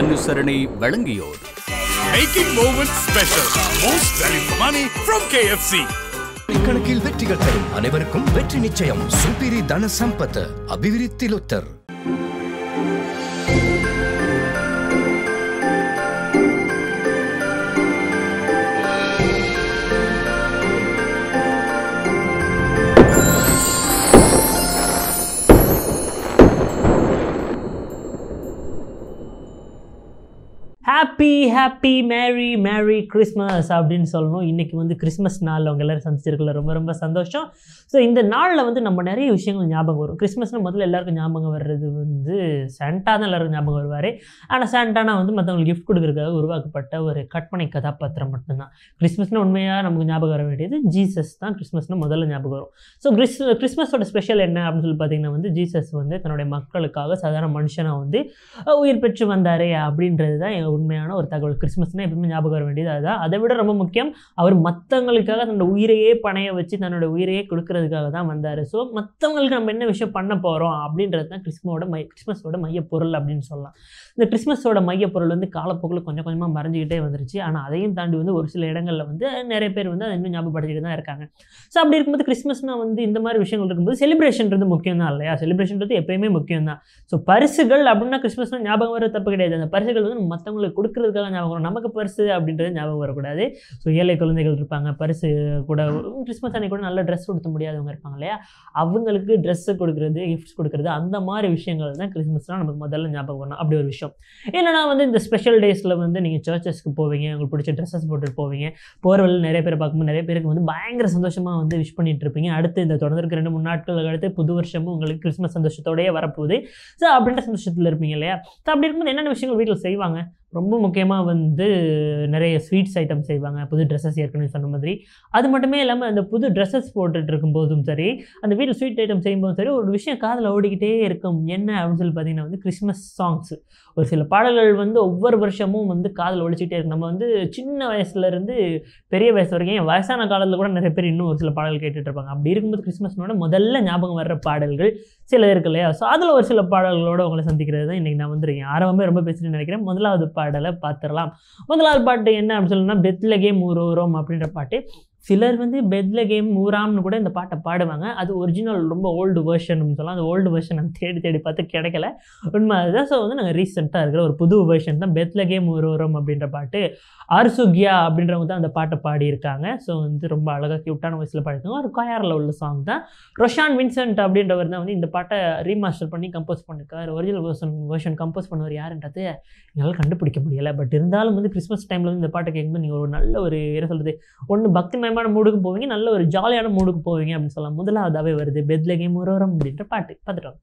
அனுசரணை வழங்கியோர் Making moments special. Most value for money from KFC. கணக்கில் வெற்றிகள் தரும் அனைவருக்கும் வெற்றி நிச்சயம் சுப்பிரி தன சம்பத் அபிவிருத்தி லொத்தர் happy happy merry merry Christmas அப்படின்னு சொல்லணும் இன்றைக்கி வந்து கிறிஸ்மஸ் நாளில் அவங்க எல்லோரும் சந்திச்சிருக்கல ரொம்ப ரொம்ப சந்தோஷம் ஸோ இந்த நாளில் வந்து நம்ம நிறைய விஷயங்கள் ஞாபகம் வரும் கிறிஸ்மஸ்னால் முதல்ல எல்லாருக்கும் ஞாபகம் வர்றது வந்து சாண்டா தான் எல்லாருக்கும் ஞாபகம் வருவார் ஆனால் சாண்டானா வந்து மற்றவங்களுக்கு கிஃப்ட் கொடுக்குறதுக்காக உருவாக்கப்பட்ட ஒரு கற்பனை கதாபாத்திரம் மட்டும்தான் கிறிஸ்மஸ்னால் உண்மையாக நமக்கு ஞாபகம் வர வேண்டியது ஜீசஸ் தான் கிறிஸ்மஸ்னால் முதல்ல ஞாபகம் வரும் ஸோ கிறிஸ் கிறிஸ்மஸோட ஸ்பெஷல் என்ன அப்படின்னு சொல்லி பார்த்தீங்கன்னா வந்து ஜீசஸ் வந்து தன்னுடைய மக்களுக்காக சாதாரண மனுஷனாக வந்து அஹ், உயிர் பெற்று வந்தாரே அப்படின்றது தான் என் உண்மையான ஒரு தகவல் கிறிஸ்மஸ்னால் எப்பவுமே ஞாபகம் வர வேண்டியது அதுதான் அதை விட ரொம்ப முக்கியம் அவர் மற்றவங்களுக்காக தன்னோட உயிரையே பணைய வச்சு தன்னோட உயிரையே கொடுக்கறதுக்காக தான் வந்தார் ஸோ மற்றவங்களுக்கு நம்ம என்ன விஷயம் பண்ண போகிறோம் அப்படின்றது தான் கிறிஸ்மோட மை கிறிஸ்மஸோட மையப்பொருள் அப்படின்னு சொல்லலாம் இந்த கிறிஸ்மஸோட மையப்பொருள் வந்து காலப்போக்கில் கொஞ்சம் கொஞ்சமாக மறைஞ்சிக்கிட்டே வந்துருச்சு ஆனால் அதையும் தாண்டி வந்து ஒரு சில இடங்களில் வந்து நிறைய பேர் வந்து அதை இன்னும் ஞாபகப்படுத்திட்டு தான் இருக்காங்க ஸோ அப்படி இருக்கும்போது கிறிஸ்மஸ்னால் வந்து இந்த மாதிரி விஷயங்கள் இருக்கும்போது செலிப்ரேஷன்றது முக்கியம் தான் இல்லையா செலிப்ரேஷன்றது எப்பயுமே முக்கியம் தான் ஸோ பரிசுகள் அப்படின்னா கிறிஸ்மஸ்னால் ஞாபகம் வர தப்பு கிடையாது அந்த பரிசுகள் வந்து நம்ம மற்றவங்களுக்கு கொடுக்கறதுக்காக ஞாபகம் வரும் நமக்கு பரிசு அப்படின்றது ஞாபகம் வரக்கூடாது ஸோ ஏழை குழந்தைகள் இருப்பாங்க பரிசு கூட கிறிஸ்மஸ் அன்னைக்கு கூட நல்ல ட்ரெஸ் கொடுத்த முடியாதவங்க இருப்பாங்க இல்லையா அவங்களுக்கு ட்ரெஸ்ஸு கொடுக்குறது கிஃப்ட்ஸ் கொடுக்குறது அந்த மாதிரி விஷயங்கள் தான் கிறிஸ்மஸ்லாம் நமக்கு முதல்ல ஞாபகம் வரணும் அப்படி ஒரு விஷயம் என்னன்னா வந்து இந்த ஸ்பெஷல் டேஸில் வந்து நீங்கள் சர்ச்சஸ்க்கு போவீங்க உங்களுக்கு பிடிச்ச ட்ரெஸ்ஸஸ் போட்டுட்டு போவீங்க போகிற வழியில் நிறைய பேரை பார்க்கும்போது நிறைய பேருக்கு வந்து பயங்கர சந்தோஷமாக வந்து விஷ் பண்ணிட்டு இருப்பீங்க அடுத்து இந்த தொடர்ந்து இருக்க ரெண்டு மூணு நாட்களுக்கு அடுத்து புது வருஷமும் உங்களுக்கு கிறிஸ்மஸ் சந்தோஷத்தோடயே வரப்போகுது ஸோ அப்படின்ற சந்தோஷத்தில் இருப்பீங்க இல்லையா ஸோ அப்படி இருக்கும்போது என்னென்ன விஷயங்கள் வீட்டில் செய்வாங்க ரொம்ப முக்கியமாக வந்து நிறைய ஸ்வீட்ஸ் ஐட்டம் செய்வாங்க புது ட்ரெஸ்ஸஸ் ஏற்கனவே சொன்ன மாதிரி அது மட்டுமே இல்லாமல் அந்த புது ட்ரெஸ்ஸஸ் போட்டுட்டு இருக்கும்போதும் சரி அந்த வீட்டில் ஸ்வீட் ஐட்டம் செய்யும்போதும் சரி ஒரு விஷயம் காதில் ஓடிக்கிட்டே இருக்கும் என்ன அப்படின்னு சொல்லி பார்த்தீங்கன்னா வந்து கிறிஸ்மஸ் சாங்ஸ் ஒரு சில பாடல்கள் வந்து ஒவ்வொரு வருஷமும் வந்து காதில் ஒழிச்சிட்டே இருக்கு நம்ம வந்து சின்ன வயசுலேருந்து பெரிய வயசு வரைக்கும் ஏன் வயசான காலத்தில் கூட நிறைய பேர் இன்னும் ஒரு சில பாடல் கேட்டுட்டு இருப்பாங்க அப்படி இருக்கும்போது கிறிஸ்மஸ்னோட முதல்ல ஞாபகம் வர்ற பாடல்கள் சில இருக்கு இல்லையா ஸோ அதில் ஒரு சில பாடல்களோட உங்களை சந்திக்கிறது தான் இன்றைக்கி நான் வந்துருக்கேன் ஆரம்பமே ரொம்ப பேசிட்டு நினைக்கிறேன் முதலாவது பாடலை பார்த்துடலாம் முதலாவது பாட்டு என்ன அப்படின்னு சொல்லணும்னா பெத்லகே மூரோரம் அப்படின்ற பாட்டு சிலர் வந்து பெத்ல கேம் ஊராம்னு கூட இந்த பாட்டை பாடுவாங்க அது ஒரிஜினல் ரொம்ப ஓல்டு வேர்ஷன் சொல்லலாம் அந்த ஓல்டு வேர்ஷன் நாங்கள் தேடி தேடி பார்த்து கிடைக்கல உண்மை அதுதான் ஸோ வந்து நாங்கள் ரீசெண்டாக இருக்கிற ஒரு புது வேர்ஷன் தான் பெத்ல கேம் ஊரோரம் அப்படின்ற பாட்டு ஆர்சுகியா அப்படின்றவங்க தான் அந்த பாட்டை பாடியிருக்காங்க ஸோ வந்து ரொம்ப அழகாக க்யூட்டான வயசில் பாடிருக்காங்க ஒரு கொயாரில் உள்ள சாங் தான் ரொஷான் வின்சென்ட் அப்படின்றவர் தான் வந்து இந்த பாட்டை ரீமாஸ்டர் பண்ணி கம்போஸ் பண்ணியிருக்காரு ஒரிஜினல் வேர்ஷன் வேர்ஷன் கம்போஸ் பண்ணவர் யாருன்றது என்னால் கண்டுபிடிக்க முடியலை பட் இருந்தாலும் வந்து கிறிஸ்மஸ் டைமில் வந்து இந்த பாட்டை கேட்கும்போது நீங்கள் ஒரு நல்ல ஒரு என்ன சொல்கிறது ஒன்று பக்திமயமான மூடுக்கு போவீங்க நல்ல ஒரு ஜாலியான மூடுக்கு போவீங்க அப்படின்னு சொல்லலாம் முதலாவதாகவே வருது பெத்லகே முரோரம் அப்படின்ற பாட்டு பார்த்துட்டோம்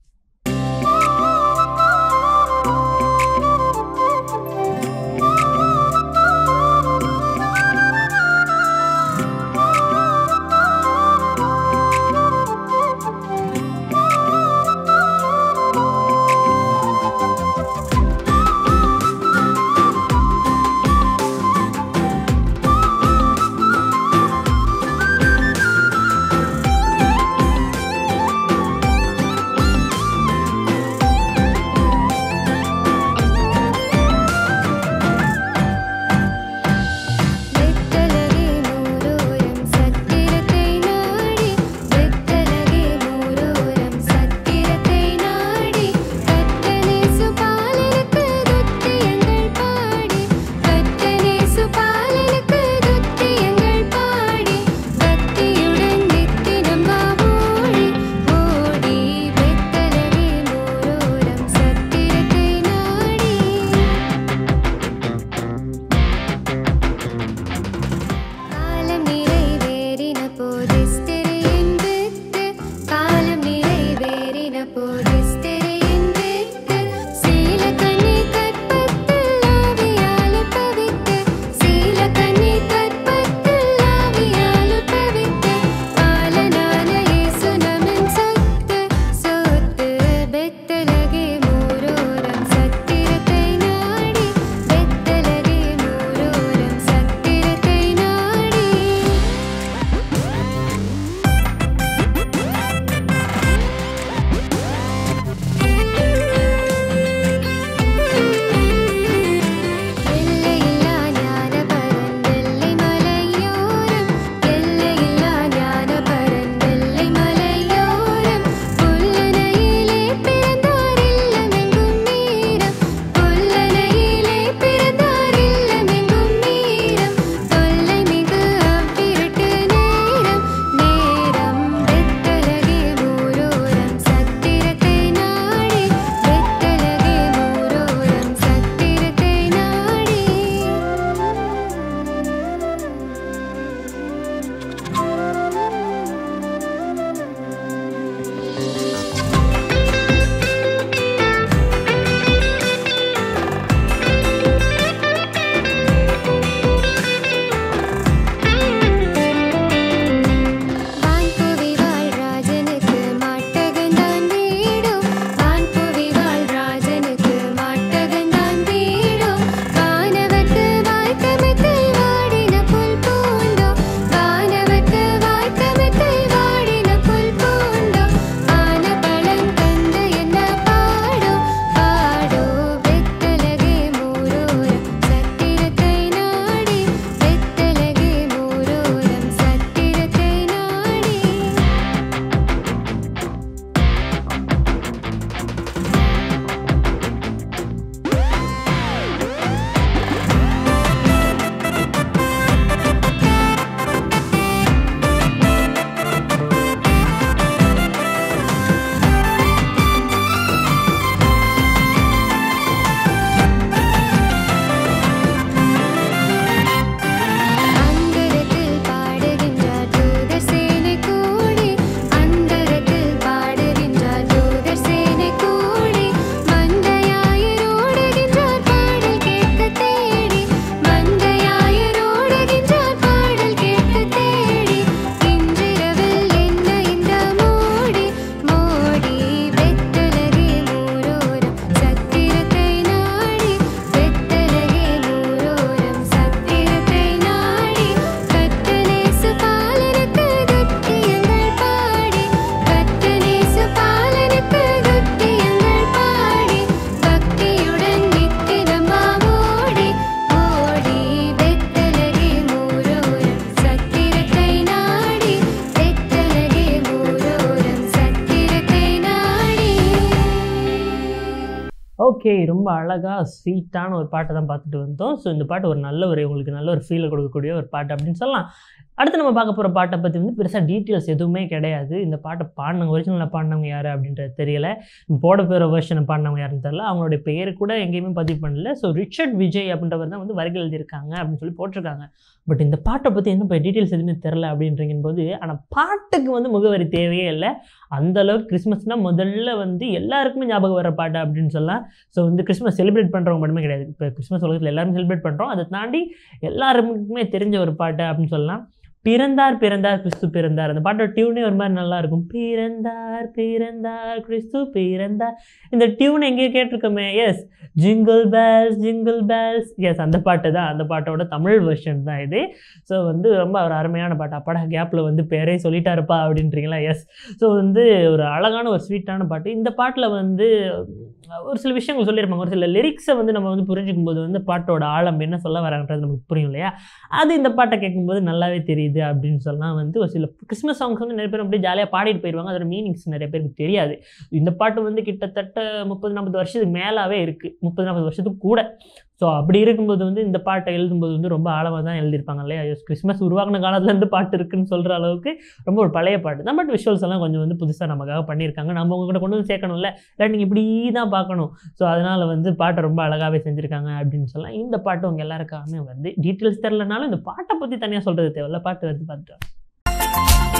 ஓகே ரொம்ப அழகாக ஸ்வீட்டான ஒரு பாட்டை தான் பார்த்துட்டு வந்தோம் ஸோ இந்த பாட்டு ஒரு நல்ல ஒரு உங்களுக்கு நல்ல ஒரு ஃபீலை கொடுக்கக்கூடிய ஒரு பாட்டு அப்படின்னு சொல்லலாம் அடுத்து நம்ம பார்க்க போகிற பாட்டை பற்றி வந்து பெருசாக டீட்டெயில்ஸ் எதுவுமே கிடையாது இந்த பாட்டை பாடினவங்க ஒரிஜினலில் பாடினவங்க யார் அப்படின்றது தெரியல போட போகிற வெர்ஷனை பாடினவங்க யாருன்னு தெரியல அவங்களுடைய பெயர் கூட எங்கேயுமே பதிவு பண்ணல ஸோ ரிச்சர்ட் விஜய் அப்படின்றவர் தான் வந்து வரிகள் எழுதியிருக்காங்க அப்படின்னு சொல்லி போட்டிருக்காங்க பட் இந்த பாட்டை பற்றி என்ன இப்போ டீட்டெயில்ஸ் எதுவுமே தெரில அப்படின்றீங்க போது ஆனால் பாட்டுக்கு வந்து முகவரி தேவையே இல்லை அந்த அளவுக்கு கிறிஸ்மஸ்னால் முதல்ல வந்து எல்லாருக்குமே ஞாபகம் வர பாட்டு அப்படின்னு சொல்லலாம் ஸோ வந்து கிறிஸ்மஸ் செலிப்ரேட் பண்ணுறவங்க மட்டுமே கிடையாது இப்போ கிறிஸ்மஸ் உலகத்தில் எல்லாரும் செலிப்ரேட் பண்ணுறோம் அதை தாண்டி எல்லாருக்குமே தெரிஞ்ச ஒரு பாட்டு அப்படின்னு சொல்லலாம் பிறந்தார் பிறந்தார் கிறிஸ்து பிறந்தார் அந்த பாட்டோட டியூனே ஒரு மாதிரி நல்லா இருக்கும் பிறந்தார் பிறந்தார் கிறிஸ்து பிறந்தார் இந்த டியூன் எங்கேயோ கேட்டிருக்கோமே yes jingle bells jingle bells yes அந்த பாட்டு தான் அந்த பாட்டோட தமிழ் வெர்ஷன் தான் இது ஸோ வந்து ரொம்ப ஒரு அருமையான பாட்டு அப்பாடா கேப்பில் வந்து பேரே சொல்லிட்டாருப்பா அப்படின்றீங்களா எஸ் ஸோ வந்து ஒரு அழகான ஒரு ஸ்வீட்டான பாட்டு இந்த பாட்டில் வந்து ஒரு சில விஷயங்கள் சொல்லியிருப்பாங்க ஒரு சில லிரிக்ஸை வந்து நம்ம வந்து புரிஞ்சுக்கும் போது வந்து பாட்டோட ஆழம் என்ன சொல்ல வராங்கன்றது நமக்கு புரியும் இல்லையா அது இந்த பாட்டை கேட்கும்போது நல்லாவே தெரியுது அப்படின்னு சொல்லலாம் வந்து ஒரு சில கிறிஸ்மஸ் சாங்ஸ் வந்து நிறைய பேர் அப்படியே ஜாலியாக பாடிட்டு போயிடுவாங்க அதோட மீனிங்ஸ் நிறைய பேருக்கு தெரியாது இந்த பாட்டு வந்து கிட்டத்தட்ட முப்பது நாற்பது வருஷத்துக்கு மேலாவே இருக்குது முப்பது நாற்பது வருஷத்துக்கு கூட ஸோ அப்படி இருக்கும்போது வந்து இந்த பாட்டை எழுதும்போது வந்து ரொம்ப ஆழமாக தான் எழுதியிருப்பாங்க இல்லையா ஐயோ, கிறிஸ்மஸ் உருவாகின காலத்துலேருந்து பாட்டு இருக்குன்னு சொல்கிற அளவுக்கு ரொம்ப ஒரு பழைய பாட்டு தான் பட் விஷுவல்ஸ் எல்லாம் கொஞ்சம் வந்து புதுசாக நமக்காக பண்ணியிருக்காங்க நம்ம உங்க கூட கொண்டு வந்து சேர்க்கணும்ல இல்லை நீங்கள் இப்படி தான் பார்க்கணும் ஸோ அதனால் வந்து பாட்டை ரொம்ப அழகாகவே செஞ்சுருக்காங்க அப்படின்னு சொல்லலாம் இந்த பாட்டு உங்கள் எல்லாருக்காமே வந்து டீட்டெயில்ஸ் தெரிலனாலும் இந்த பாட்டை பற்றி தனியாக சொல்கிறது தேவையில்ல பாட்டு வந்து பார்த்துட்டு வாங்க.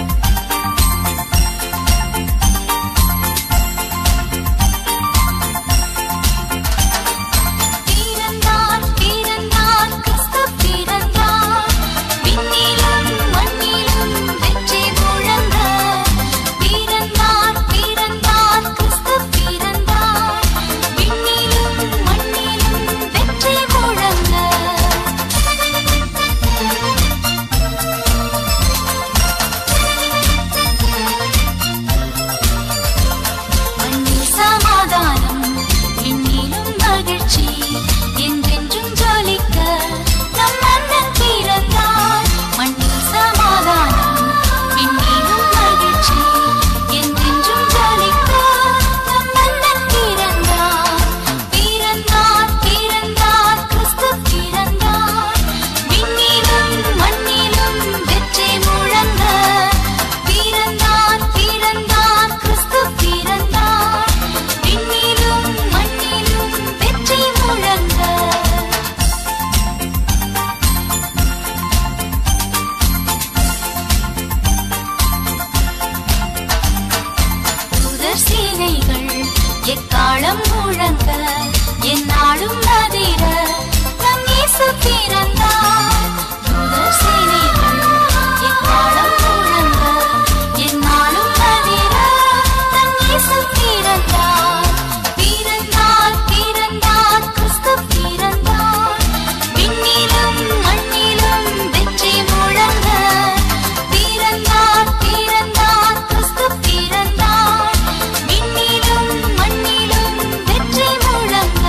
பிறந்தார் பிறந்தார் கிறிஸ்து பிறந்தார் விண்ணிலும் மண்ணிலும் வெற்றி முழங்க பிறந்தார் பிறந்தார் கிறிஸ்து பிறந்தார் விண்ணிலும் மண்ணிலும் வெற்றி முழங்க மண்ணில் சமாதானம் விண்ணிலும் மகிழ்ச்சி என்றென்றும் ஜொலிக்க நம் அண்ணன் பிறந்தார் மண்ணில் சமாதானம் விண்ணிலும் மகிழ்ச்சி என்றென்றும் ஜொலிக்க நம் அண்ணன் பிறந்தார் பிறந்தார் பிறந்தார் கிறிஸ்து பிறந்தார் விண்ணிலும் மண்ணிலும் வெற்றி முழங்க பிறந்தார் பிறந்தார் கிறிஸ்து பிறந்தார் விண்ணிலும் மண்ணிலும் வெற்றி முழங்க தூதர் சேனைகள் எக்காலம் முழங்க என்னாலும் அதிர நம் இயேசு பிறந்தார் தூதர் சேனைகள் எக்காலம் முழங்க என்னாலும் அதிர நம் இயேசு பிறந்தார் பிறந்தார் பிறந்தார் கிறிஸ்து பிறந்தார் விண்ணிலும் மண்ணிலும் வெற்றி முழங்க பிறந்தார் பிறந்தார் கிறிஸ்து பிறந்தார் விண்ணிலும் மண்ணிலும் வெற்றி முழங்க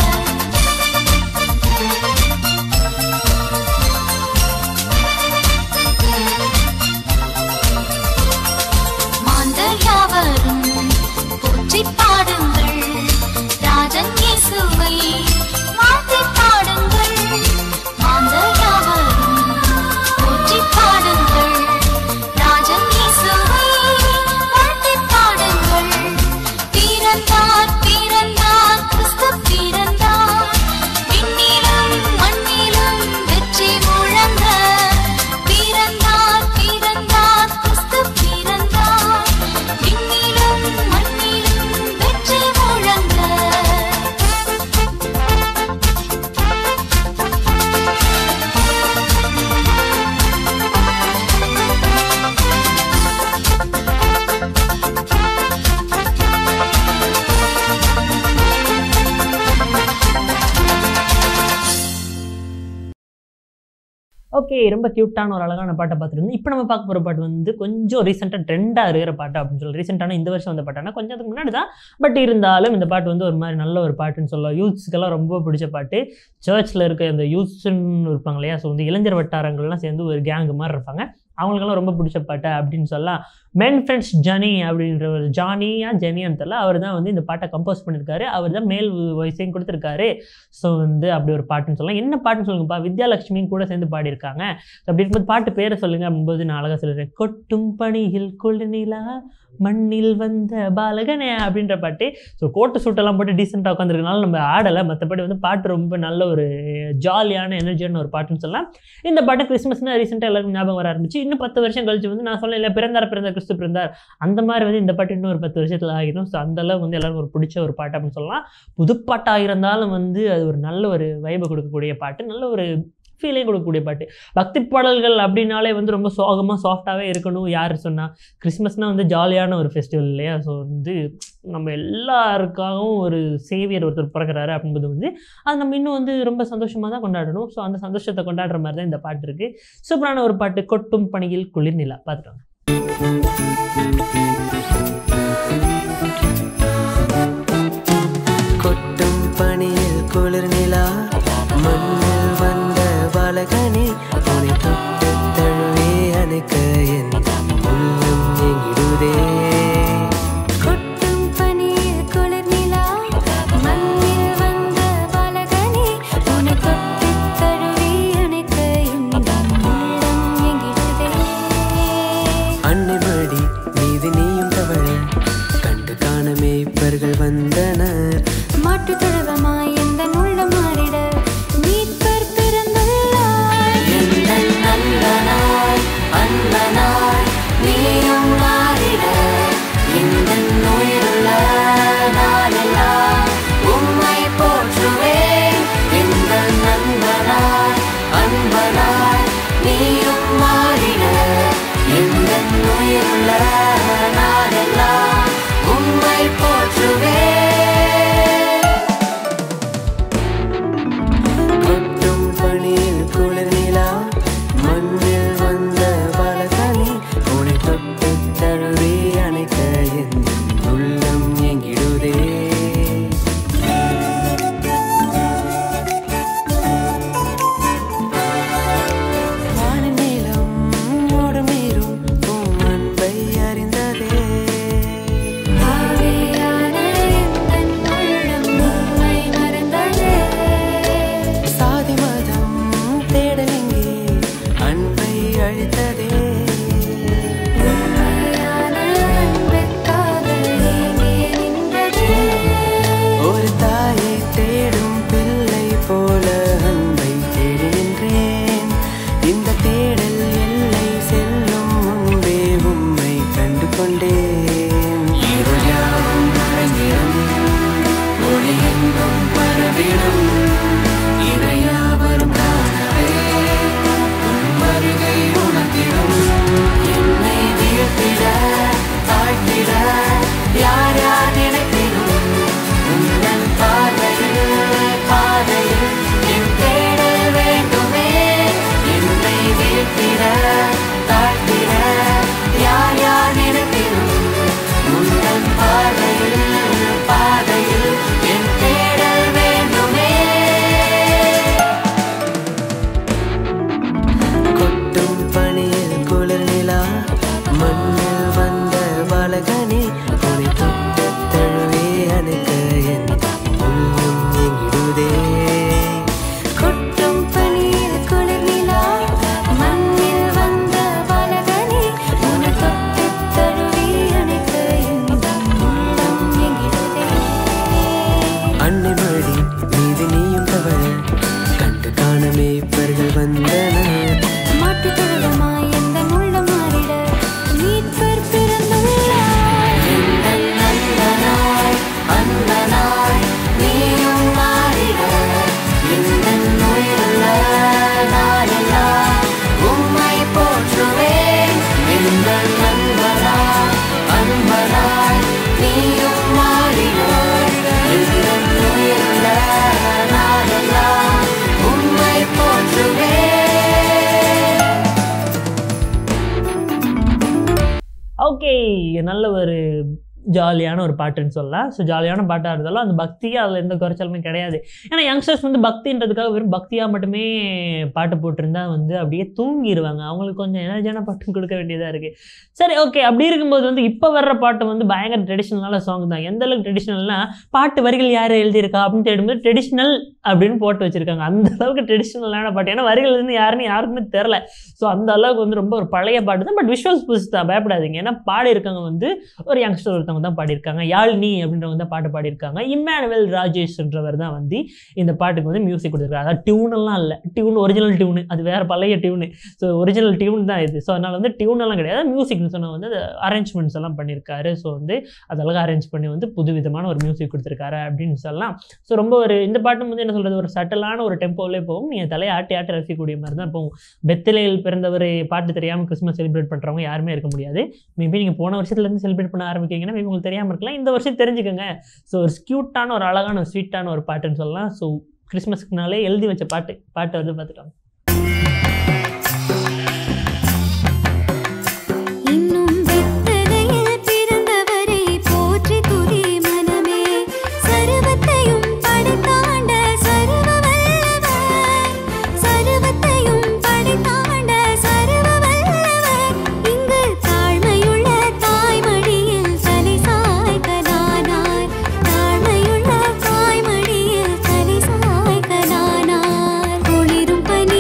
மாந்தர் யாவரும் போற்றி பாடுங்கள் ராஜன் இயேசுவை வாழ்த்தி பாடுங்கள் மாந்தர் யாவரும் போற்றி பாடுங்கள் ராஜன் இயேசுவை வாழ்த்தி பாடுங்கள் பிறந்தார் பிறந்தார் கிறிஸ்து பிறந்தார் விண்ணிலும் மண்ணிலும் வெற்றி முழங்க பிறந்தார் பிறந்தார் கிறிஸ்து பிறந்தார் விண்ணிலும் மண்ணிலும் வெற்றி முழங்க ஓகே ரொம்ப க்யூட்டான ஒரு அழகான பாட்டை பார்த்துருந்து இப்போ நம்ம பார்க்க போகிற பாட்டு வந்து கொஞ்சம் ரீசெண்டாக ட்ரெண்டாக இருக்கிற பாட்டு அப்படின்னு சொல்லி ரீசெண்டான இந்த வருஷம் வந்த பாட்டானா கொஞ்சம் அதுக்கு முன்னாடி தான் பட் இருந்தாலும் இந்த பாட்டு வந்து ஒரு மாதிரி நல்ல ஒரு பாட்டுன்னு சொல்லலாம் யூத்ஸ்க்கெல்லாம் ரொம்ப பிடிச்ச பாட்டு சர்ச்சில் இருக்க அந்த யூத்ஸ்ன்னு இருப்பாங்க இல்லையா ஸோ வந்து இளைஞர் வட்டாரங்கள்லாம் சேர்ந்து ஒரு கேங் மாதிரி இருப்பாங்க அவங்களுக்கெல்லாம் ரொம்ப பிடிச்ச பாட்டு அப்படின்னு சொல்லலாம் மென் ஃப்ரெண்ட்ஸ் ஜனி அப்படின்ற ஒரு ஜானியா ஜெனியான்னு தெரியல அவர் தான் வந்து இந்த பாட்டை கம்போஸ் பண்ணியிருக்காரு அவர் தான் மேல் வயசையும் கொடுத்துருக்காரு ஸோ வந்து அப்படி ஒரு பாட்டுன்னு சொல்லலாம் என்ன பாட்டுன்னு சொல்லுங்கப்பா வித்யாலட்சுமியும் கூட சேர்ந்து பாடியிருக்காங்க அப்படி இருக்கும்போது பாட்டு பேரை சொல்லுங்க அப்படின்போது நான் அழகாக சொல்லிடுறேன் கொட்டும் பணியில் கொழுநிலா மண்ணில் வந்த பாலகனே அப்படின்ற பாட்டு ஸோ கோட்டு சூட்டெல்லாம் போட்டு டீசெண்டாக உட்காந்துருக்கனால நம்ம ஆடலை மற்றபடி வந்து பாட்டு ரொம்ப நல்ல ஒரு ஜாலியான எனர்ஜியான ஒரு பாட்டுன்னு சொல்லலாம் இந்த பாட்டு கிறிஸ்மஸ்னா ரீசெண்டாக எல்லாருக்கும் ஞாபகம் வர ஆரம்பிச்சு இன்னும் பத்து வருஷம் கழிச்சு வந்து நான் சொல்ல இல்லை பிறந்தார் பிறந்தார் கிறிஸ்து பிறந்தார் அந்த மாதிரி வந்து இந்த பாட்டு இன்னும் ஒரு பத்து வருஷத்தில் ஆகிடும் ஸோ அந்த அளவு வந்து எல்லாருக்கும் ஒரு பிடிச்ச ஒரு பாட்டு அப்படின்னு சொல்லலாம் புதுப்பாட்டாக இருந்தாலும் வந்து அது ஒரு நல்ல ஒரு வைபை கொடுக்கக்கூடிய பாட்டு நல்ல ஒரு ஃபீலிங் கொடுக்கக்கூடிய பாட்டு பக்தி பாடல்கள் அப்படின்னாலே வந்து ரொம்ப சோகமாக சாஃப்டாகவே இருக்கணும் யார் சொன்னால் கிறிஸ்மஸ்னால் வந்து ஜாலியான ஒரு ஃபெஸ்டிவல் இல்லையா ஸோ வந்து நம்ம எல்லாருக்காகவும் ஒரு சேவியர் ஒருத்தர் பிறக்கிறாரு அப்படின்றது வந்து அது நம்ம இன்னும் வந்து ரொம்ப சந்தோஷமாக தான் கொண்டாடணும் ஸோ அந்த சந்தோஷத்தை கொண்டாடுற மாதிரி தான் இந்த பாட்டு இருக்குது சூப்பரான ஒரு பாட்டு கொட்டும் பணியில் குளிர் நிலா பார்த்துட்டோங்க கொட்டும் பனியில் குளிர் நிலா மண்ணில் வந்த பாலகனே உன்னை தொட்டு தழுவி அணைக்க என் உள்ளம் எங்கிடுதே கொட்டும் பனியில் குளிர் நிலா மண்ணில் வந்த பாலகனே உன்னை தொட்டுத் தழுவி அணைக்க எந்தன் உள்ளம் எங்கிடுதே அன்னை மடி மீது நீயும் தவழ கண்டு காண மேய்ப்பர்கள் வந்தனர் மாட்டு தொழுவமாய் எந்தன் உள்ளம் மாறிட மீட்பர் பிறந்துள்ளார் எந்தன் நண்பனாய் அன்பனாய் நீயும் மாறிட எந்தன் உயிருள்ள நாளெல்லாம் உம்மை போற்றுவேன் எந்தன் நண்பனாய் அன்பனாய் நீயும் மாறிட எந்தன் உயிருள்ள நாளெல்லாம் உம்மை போற்றுவேன் கொட்டும் பனியில் குளிர் நிலா மண்ணில் வந்த பாலகனே உன்னை தொட்டு தழுவி அணைக்க என் உள்ளம் எங்கிடுதே வானின் நீலம் ஓடும் நீரும் உம் அன்பை அறிந்ததே ஆவியான எந்தன் உள்ளம் உம்மை மறந்ததே சாதி மதம் தேடலெங்கே அன்பை அழித்ததே உண்மையான அன்புக்காக ஏங்கே நின்றதே ஒரு தாயை தேடும் பிள்ளை போல அன்பை தேடுகின்றேன் இந்த தேடல் எல்லை செல்லும் முன்பே உம்மை கண்டு கொண்டேன் இருள் யாவும் மறைந்திடும் ஒளி எங்கும் பரவிடும் இணையாவரும் காணவே உன் வருகை உணர்ந்திடும் என்னை வீழ்த்திட தாழ்த்திட யார் யார் நினைத்திடும் உங்கள் பார்வையில் பாதையில் என் தேடல் வேண்டுமே என்னை வீழ்த்திட தாழ்த்திட யார் யார் நினைத்திடும் உங்கள் பார்வையில் பாதையில் என் தேடல் வேண்டுமே கொட்டும் பனியில் குளிர் நிலா மண்ணில் வந்த பாலகனே உன்னை தொட்டு தழுவி அணைக்க என் உள்ளம் எங்கிடுதே கொட்டும் பனியில் குளிர் நிலா மண்ணில் வந்த பாலகனே உன்னை தொட்டுத் தழுவி அணைக்க எந்தன் உள்ளம் எங்கிடுதே அன்னை மடி மீது நீயும் தவழ கண்டு காண மேய்ப்பர்கள் வந்தனர் மாட்டு தொழுவமாய் எந்தன் உள்ளம் மாறிட மீட்பர் பிறந்துள்ளார் எந்தன் நண்பனாய் அன்பனாய் நீயும் மாறிட எந்தன் உயிருள்ள நாளெல்லாம் உம்மை போற்றுவேன் எந்தன் நண்பனாய் அன்பனாய் நீயும் மாறிட எந்தன் உயிருள்ள நாளெல்லாம் உம்மை போற்றுவேன் ஓகே நல்ல ஒரு ஜாலியான ஒரு பாட்டுன்னு சொல்லலாம் ஸோ ஜாலியான பாட்டாக இருந்தாலும் அந்த பக்தியாக அதில் எந்த குறைச்சலுமே கிடையாது ஏன்னா யங்ஸ்டர்ஸ் வந்து பக்தின்றதுக்காக வெறும் பக்தியாக மட்டுமே பாட்டு போட்டிருந்தா வந்து அப்படியே தூங்கிடுவாங்க அவங்களுக்கு கொஞ்சம் எனர்ஜியான பாட்டும் கொடுக்க வேண்டியதாக இருக்குது சரி ஓகே அப்படி இருக்கும்போது வந்து இப்போ வர்ற பாட்டு வந்து பயங்கர ட்ரெடிஷ்னலான சாங் தான் எந்த அளவுக்கு ட்ரெடிஷ்னல்னா பாட்டு வரிகள் யார் எழுதியிருக்கா அப்படின்னு தேடும்போது ட்ரெடிஷ்னல் அப்படின்னு போட்டு வச்சிருக்காங்க அந்த அளவுக்கு ட்ரெடிஷ்னலான பாட்டு ஏன்னா வரிகள் வந்து யாருன்னு யாருக்குமே தெரில ஸோ அந்த அளவுக்கு வந்து ரொம்ப ஒரு பழைய பாட்டு தான் பட் விஷுவல்ஸ் புதுசு தான் பயப்படாதீங்க ஏன்னா பாடியிருக்கவங்க வந்து ஒரு யங்ஸ்டர் ஒருத்தவங்க தான் பாடியிருக்காங்க யாழ்னி அப்படின்றவங்க தான் பாட்டு பாடியிருக்காங்க இம்மானுவேல் ராஜேஷ்ன்றவர் தான் வந்து இந்த பாட்டுக்கு வந்து மியூசிக் கொடுத்துருக்காரு அதாவது டியூன் எல்லாம் இல்லை டியூன் ஒரிஜினல் டியூனு அது வேற பழைய டியூனு ஸோ ஒரிஜினல் டியூன் தான் இது ஸோ அதனால் வந்து டியூன் எல்லாம் கிடையாது மியூசிக்னு சொன்ன வந்து அரேஞ்ச்மெண்ட்ஸ் எல்லாம் பண்ணியிருக்காரு ஸோ வந்து அதெல்லாம் அரேஞ்ச் பண்ணி வந்து புது விதமான ஒரு மியூசிக் கொடுத்துருக்காரு அப்படின்னு சொல்லலாம் ஸோ ரொம்ப ஒரு இந்த பாட்டு வந்து என்ன சொல்கிறது ஒரு சட்டலான ஒரு டெம்போவிலே போகும் நீங்கள் தலையை ஆட்டி ஆட்டி ரசிக்கக்கூடிய மாதிரி தான் போகும் பெத்திலையில் பிறந்தவர் பாட்டு தெரியாமல் கிறிஸ்மஸ் செலிப்ரேட் பண்ணுறவங்க யாருமே இருக்க முடியாது மேபி நீங்கள் போன வருஷத்துலேருந்து செலிப்ரேட் பண்ண ஆரம்பிக்கிறீங்கன்னா மேபி உங்களுக்கு தெரியாமல் இருக்கலாம் இந்த வருஷம் தெரிஞ்சுக்கோங்க ஸோ ஒரு ஸ்க்யூட்டான ஒரு அழகான ஒரு ஸ்வீட்டான ஒரு பாட்டுன்னு சொல்லலாம் ஸோ கிறிஸ்மஸ்க்குனாலே எழுதி வச்ச பாட்டு பாட்டை வந்து பார்த்துட்டோம் இன்னும் வெத்தலையில் பிறந்தவரை போற்றி துதி மனமே சர்வத்தையும் படைத்தாண்ட சர்வ வல்லவர் சர்வத்தையும் படைத்தாண்ட சர்வ வல்லவர் இங்கு தாழ்மையுள்ள தாய்மடியில் தலை சாய்க்கலானார் தாழ்மையுள்ள தாய்மடியில் தலை சாய்க்கலானார் குளிரும் பனி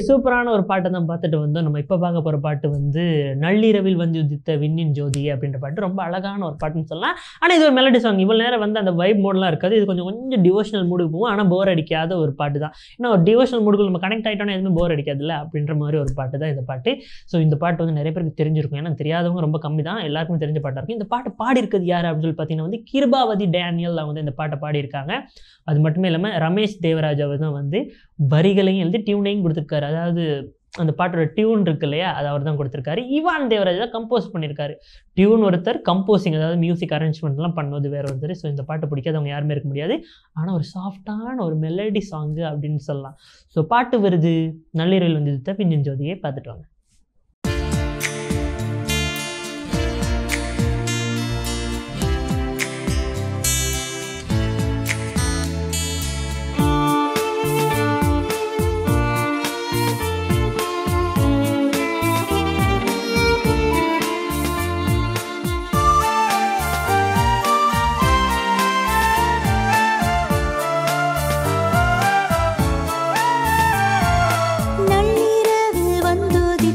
சூப்பரான ஒரு பாட்டை தான் பார்த்துட்டு வந்தோம் நம்ம இப்போ பார்க்க போகிற பாட்டு வந்து நள்ளிரவில் வந்து உதித்த விண்ணின் ஜோதி அப்படின்ற பாட்டு ரொம்ப அழகான ஒரு பாட்டுன்னு சொல்லலாம் ஆனால் இது ஒரு மெலடி சாங் இவ்வளோ நேரம் வந்து அந்த வைப் மோட்லாம் இருக்காது இது கொஞ்சம் கொஞ்சம் டிவோஷனல் மூடுக்கு போகும் ஆனால் போர் அடிக்காத ஒரு பாட்டு தான் ஏன்னா ஒரு டிவோஷனல் மூடுக்கு நம்ம கனெக்ட் ஆகிட்டோன்னா எதுவுமே போர் அடிக்காதுல்ல அப்படின்ற மாதிரி ஒரு பாட்டு தான் இந்த பாட்டு ஸோ இந்த பாட்டு வந்து நிறைய பேருக்கு தெரிஞ்சிருக்கும் ஏன்னா தெரியாதவங்க ரொம்ப கம்மி தான் எல்லாருக்கும் தெரிஞ்ச பாட்டாக இருக்கும் இந்த பாட்டு பாடியிருக்கிறது யார் அப்படின்னு சொல்லி பார்த்தீங்கன்னா வந்து கிருபாவதி டேனியல் அவங்க வந்து இந்த பாட்டை பாடியிருக்காங்க அது மட்டுமே இல்லாமல் ரமேஷ் தேவராஜ் அவர் தான் வந்து வரிகளையும் எழுதி டியூனையும் கொடுத்துருக்காரு அதாவது அந்த பாட்டோட டியூன் இருக்கு இல்லையா அது அவர் தான் கொடுத்துருக்காரு இவான் தேவராஜ் தான் கம்போஸ் பண்ணியிருக்காரு டியூன் ஒருத்தர் கம்போசிங் அதாவது மியூசிக் அரேஞ்ச்மெண்ட்லாம் பண்ணது வேற ஒருத்தர் ஸோ இந்த பாட்டு பிடிக்காதவங்க யாருமே இருக்க முடியாது ஆனால் ஒரு சாஃப்டான ஒரு மெலடி சாங்கு அப்படின்னு சொல்லலாம் ஸோ பாட்டு வருது நள்ளிரவில் வந்து பிஞ்சன் ஜோதியை பார்த்துட்டு வாங்க நள்ளிரவில் வந்துதித்த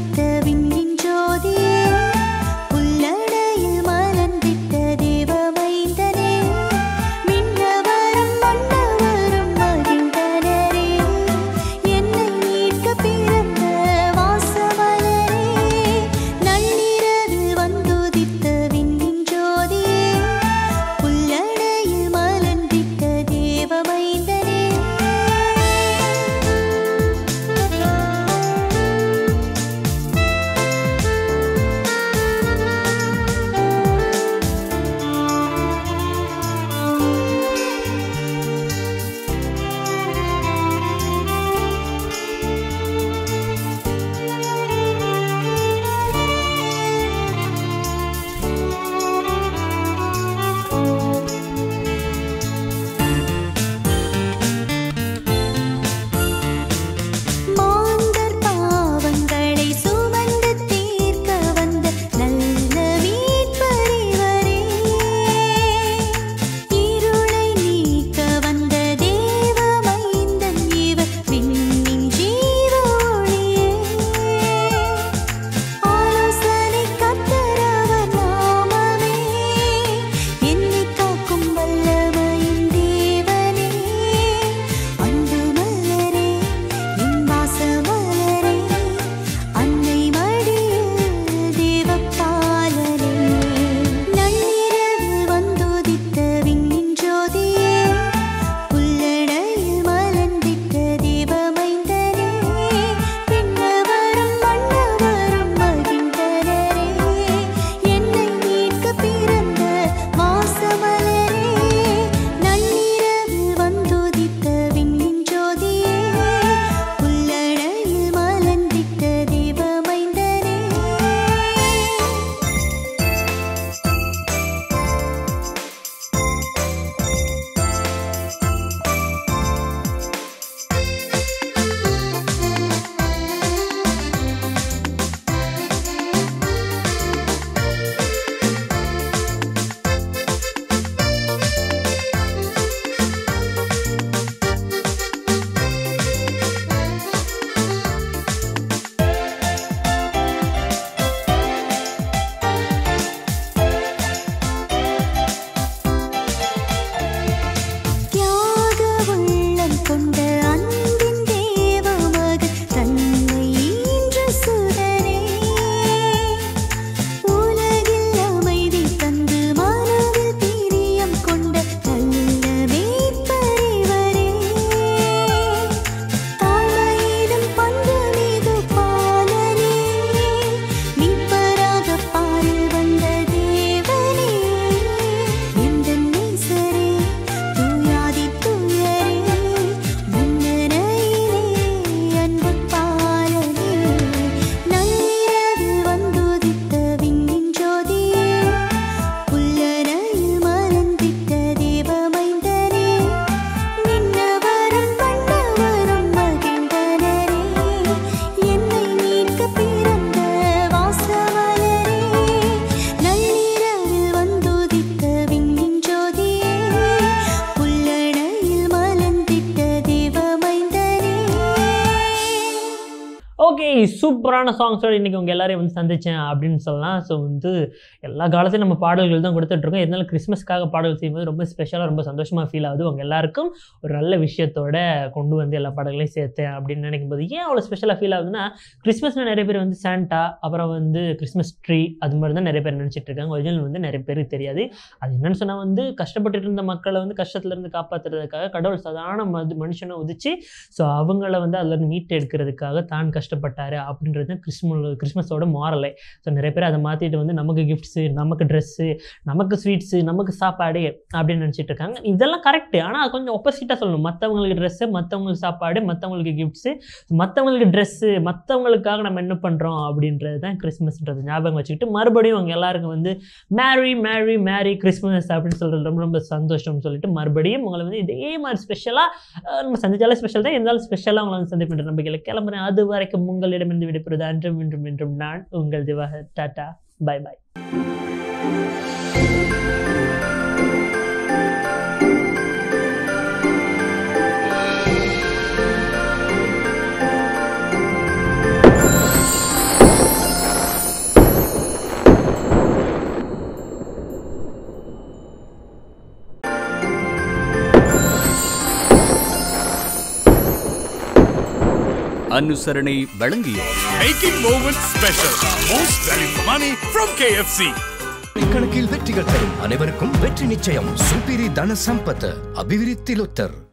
சூப்பரான சாங்ஸோட இன்றைக்கி உங்கள் எல்லாரையும் வந்து சந்தித்தேன் அப்படின்னு சொல்லலாம் ஸோ வந்து எல்லா காலத்தையும் நம்ம பாடல்கள் தான் கொடுத்துட்ருக்கோம் இருந்தாலும் கிறிஸ்மஸ்க்காக பாடல் செய்யும்போது ரொம்ப ஸ்பெஷலாக ரொம்ப சந்தோஷமாக ஃபீல் ஆகுது உங்கள் எல்லாருக்கும் ஒரு நல்ல விஷயத்தோட கொண்டு வந்து எல்லா பாடல்களையும் சேர்த்தேன் அப்படின்னு நினைக்கும் போது ஏன் அவ்வளோ ஸ்பெஷலாக ஃபீல் ஆகுதுன்னா கிறிஸ்மஸ்னால் நிறைய பேர் வந்து சாண்டா அப்புறம் வந்து கிறிஸ்மஸ் ட்ரீ அது மாதிரி தான் நிறைய பேர் நினச்சிட்டு இருக்காங்க ஒரிஜினல் வந்து நிறைய பேருக்கு தெரியாது அது என்னன்னு சொன்னால் வந்து கஷ்டப்பட்டுட்டு இருந்த மக்களை வந்து கஷ்டத்துலேருந்து காப்பாற்றுறதுக்காக கடவுள் சாதாரண மது மனுஷனை உதிச்சு ஸோ அவங்கள வந்து அதுலேருந்து மீட்டு எடுக்கிறதுக்காக தான் கஷ்டப்பட்டாரு அப்படின்றது தான் கிறிஸ்மஸ் கிறிஸ்மஸோட மாரலே ஸோ நிறைய பேர் அதை மாற்றிட்டு வந்து நமக்கு கிஃப்ட்ஸு நமக்கு ட்ரெஸ்ஸு நமக்கு ஸ்வீட்ஸு நமக்கு சாப்பாடு அப்படின்னு நினச்சிட்டு இருக்காங்க இதெல்லாம் கரெக்டு ஆனால் கொஞ்சம் ஒப்போசிட்டாக சொல்லணும் மற்றவங்களுக்கு ட்ரெஸ்ஸு மற்றவங்களுக்கு சாப்பாடு மற்றவங்களுக்கு கிஃப்ட்ஸு மற்றவங்களுக்கு ட்ரெஸ்ஸு மற்றவங்களுக்காக நம்ம என்ன பண்ணுறோம் அப்படின்றது தான் கிறிஸ்மஸ்ன்றது ஞாபகம் வச்சுக்கிட்டு மறுபடியும் அவங்க எல்லாருக்கும் வந்து மேரி மேரி மேரி கிறிஸ்மஸ் அப்படின்னு சொல்கிறது ரொம்ப ரொம்ப சந்தோஷம்னு சொல்லிட்டு மறுபடியும் உங்களை வந்து இதே மாதிரி ஸ்பெஷலாக நம்ம சந்திச்சாலே ஸ்பெஷல் தான் இருந்தாலும் ஸ்பெஷலாக உங்களை வந்து சந்திப்பின்ற நம்பிக்கையில் கிளம்புறேன் அது வரைக்கும் உங்களிடமிருந்து விடைபெறுவது அன்றும் இன்றும் இன்றும் நான் உங்கள் திவாகர் டாட்டா பை பை அனுசரணை வழங்கிய Making moments special. Most value for money from KFC. கணக்கில் வெற்றிகள் தரும் அனைவருக்கும் வெற்றி நிச்சயம் சுப்பிரி தன சம்பத் அபிவிருத்தி லொத்தர்